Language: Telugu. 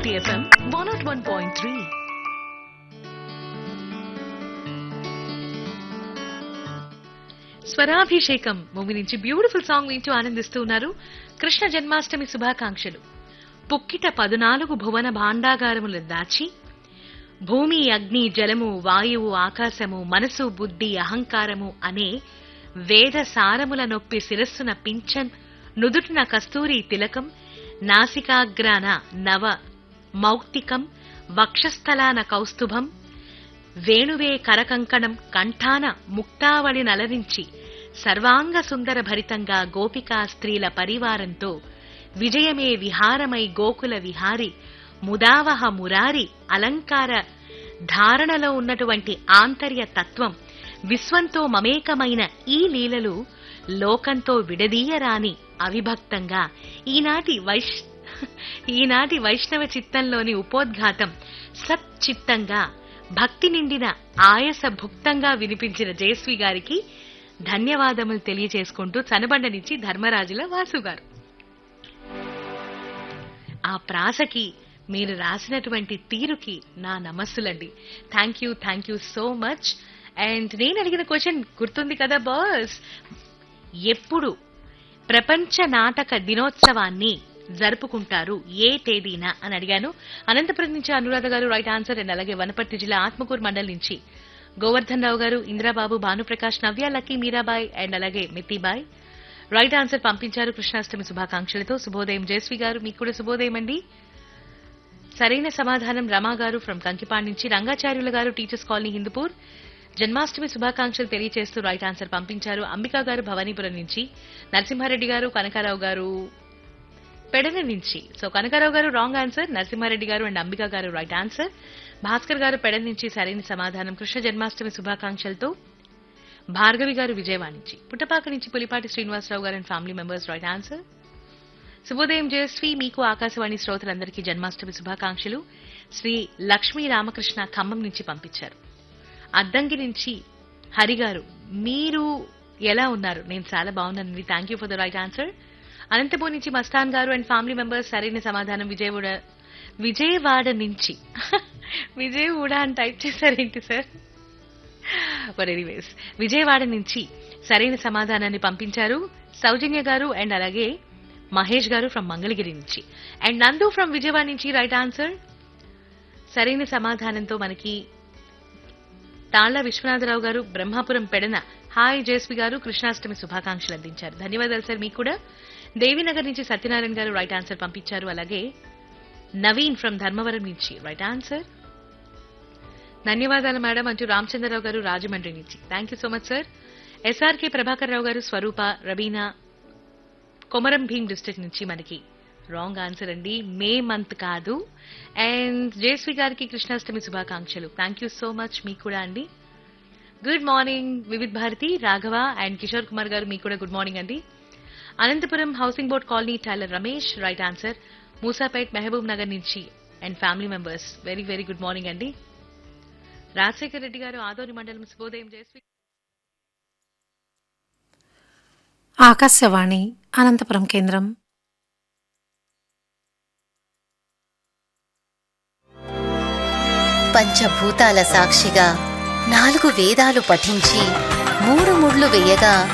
City FM 101.3. స్వరాభిషేకం మూవీ నుంచి బ్యూటిఫుల్ సాంగ్ వింటూ ఆనందిస్తూ ఉన్నారు కృష్ణ జన్మాష్టమి శుభాకాంక్షలు పుక్కిట పదునాలుగు భువన భాండాగారములు దాచి భూమి అగ్ని జలము వాయువు ఆకాశము మనసు బుద్ధి అహంకారము అనే వేద సారముల నొప్పి శిరస్సున పింఛన్ నుదుటిన కస్తూరి తిలకం నాసికాగ్రాన నవ మౌక్తికం వక్షస్థలాన కౌస్తుభం వేణువే కరకంకణం కంఠాన ముక్తావళి నలరించి సర్వాంగ సుందర భరితంగా గోపికా స్త్రీల పరివారంతో విజయమే విహారమై గోకుల విహారి ముదావహ మురారి అలంకార ధారణలో ఉన్నటువంటి ఆంతర్య తత్వం విశ్వంతో మమేకమైన ఈ లీలలు లోకంతో విడదీయరాని అవిభక్తంగా ఈనాటి వైష్ ఈనాటి వైష్ణవ చిత్తంలోని ఉపోద్ఘాతం సచ్చిత్తంగా భక్తి నిండిన ఆయస భుక్తంగా వినిపించిన జయశ్రీ గారికి ధన్యవాదములు తెలియజేసుకుంటూ చనబండ నుంచి ధర్మరాజుల వాసు గారు ఆ ప్రాసకి మీరు రాసినటువంటి తీరుకి నా నమస్సులండి thank you thank you so much and నేను అడిగిన క్వశ్చన్ గుర్తుంది కదా బాస్ ఎప్పుడు ప్రపంచ నాటక దినోత్సవాన్ని జరుపుకుంటారు ఏ తేదీన అని అడిగాను అనంతపురం నుంచి అనురాధ గారు రైట్ ఆన్సర్ అండ్ అలాగే వనపర్తి జిల్లా ఆత్మకూరు మండల్ నుంచి గోవర్ధన్ రావు గారు ఇందిరాబాబు భానుప్రకాష్ నవ్య లక్కీ మీరాబాయ్ అండ్ అలాగే మితిబాయ్ రైట్ ఆన్సర్ పంపించారు కృష్ణాష్టమి శుభాకాంక్షలతో శుభోదయం జయశ్రీ గారు మీకు కూడా శుభోదయం అండి సరైన సమాధానం రమా గారు ఫ్రమ్ కంకిపాడ్ నుంచి రంగాచార్యుల గారు టీచర్స్ కాలనీ హిందూపూర్ జన్మాష్టమి శుభాకాంక్షలు తెలియజేస్తూ రైట్ ఆన్సర్ పంపించారు అంబికా గారు భవానీపురం నుంచి నరసింహారెడ్డి గారు కనకారావు గారు పెడన నుంచి సో కనకారావు గారు రాంగ్ ఆన్సర్ నరసింహారెడ్డి గారు అండ్ అంబికా గారు రైట్ ఆన్సర్ భాస్కర్ గారు పెడన నుంచి సరైన సమాధానం కృష్ణ జన్మాష్టమి శుభాకాంక్షలతో భార్గవి గారు విజయవాడ నుంచి పుట్టపాక నుంచి పులిపాటి శ్రీనివాసరావు గారు and family members right answer శుభోదయం జయశ్రీ మీకు ఆకాశవాణి శ్రోతలందరికీ జన్మాష్టమి శుభాకాంక్షలు శ్రీ లక్ష్మీ రామకృష్ణ ఖమ్మం నుంచి పంపించారు అద్దంకి నుంచి హరి గారు మీరు ఎలా ఉన్నారు నేను చాలా బాగున్నానండి thank you for the right answer Anantapur నుంచి మస్తాన్ గారు అండ్ ఫ్యామిలీ మెంబర్స్ సరైన సమాధానం విజయవాడ విజయవాడ నుంచి విజయవాడ అని టైప్ చేశారేంటి సార్ బట్ ఎనీవేస్ విజయవాడ నుంచి సరైన సమాధానాన్ని పంపించారు సౌజన్య గారు అండ్ అలాగే మహేష్ గారు ఫ్రమ్ మంగళగిరి నుంచి అండ్ నందు ఫ్రమ్ విజయవాడ నుంచి రైట్ ఆన్సర్ సరైన సమాధానంతో మనకి తాళ్ల విశ్వనాథరావు గారు బ్రహ్మాపురం పెడన హాయ్ జేస్వి గారు కృష్ణాష్టమి శుభాకాంక్షలు అందించారు ధన్యవాదాలు సార్ మీకు కూడా దేవీనగర్ నుంచి సత్యనారాయణ గారు రైట్ ఆన్సర్ పంపించారు అలాగే నవీన్ ఫ్రమ్ ధర్మవరం నుంచి రైట్ ఆన్సర్ ధన్యవాదాలు మేడం అంటూ రామచంద్రరావు గారు రాజమండ్రి నుంచి thank you so much sir SRK Prabhakar Rao గారు స్వరూప రబీనా కొమరం భీం డిస్ట్రిక్ట్ నుంచి మనకి రాంగ్ ఆన్సర్ అండి మే మంత్ కాదు అండ్ జయశ్రీ గారికి కృష్ణాష్టమి శుభాకాంక్షలు థ్యాంక్ యూ సో మచ్ మీకు కూడా అండి good morning Vividh Bharati Raghava and Kishore Kumar గారు మీకు కూడా గుడ్ మార్నింగ్ అండి Anantapuram housing board colony tailor Ramesh right answer Moosapet Mahabub Nagar నుంచి and family members very very good morning అండి రాజశేఖర్ రెడ్డి గారు ఆదోని మండలం శుభోదయం జయశ్రీ ఆకాశవాణి అనంతపురం కేంద్రం పంచభూతాల సాక్షిగా నాలుగు వేదాలు పఠించి మూడు ముళ్ళు వేయగా